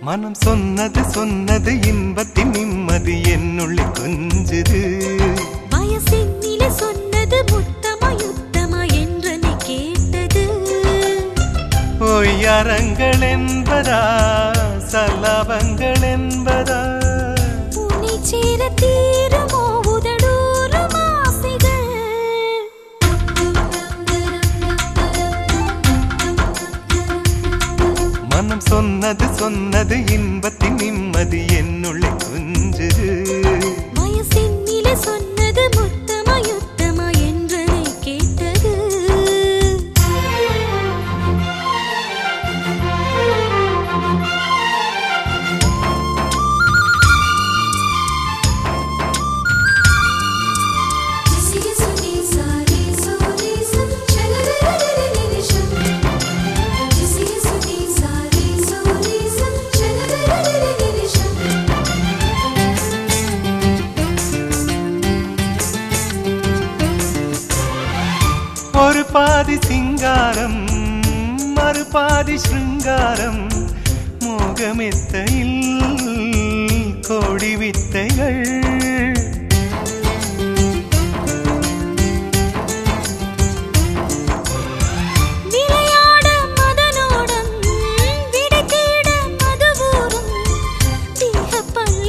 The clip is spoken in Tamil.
மனம் சொன்னது சொன்னது இன்பத்தின் நிம்மதி என்னுள்ளே கொஞ்சுது வயசினிலே சொன்னது முத்தமா யுத்தமா என்று நீ கேட்டது பொய்யரங்கள் என்பதா சல்லாபங்கள் என்பதா உன்னை சேர தீருமோ உதடூரும் ஆசைகள் மனம் சொன்னது சொன்னது இன்பத்தின் நிம்மதி என்னுள்ளே கொஞ்சுது வயசினிலே சொன்னது முத்தமா யுத்தமா என்று நீ கேட்டது ஒரு பாதி சிங்காரம் மறுபாதி சிருங்காரம் மோகமெத்தையில் கோடி வித்தைகள்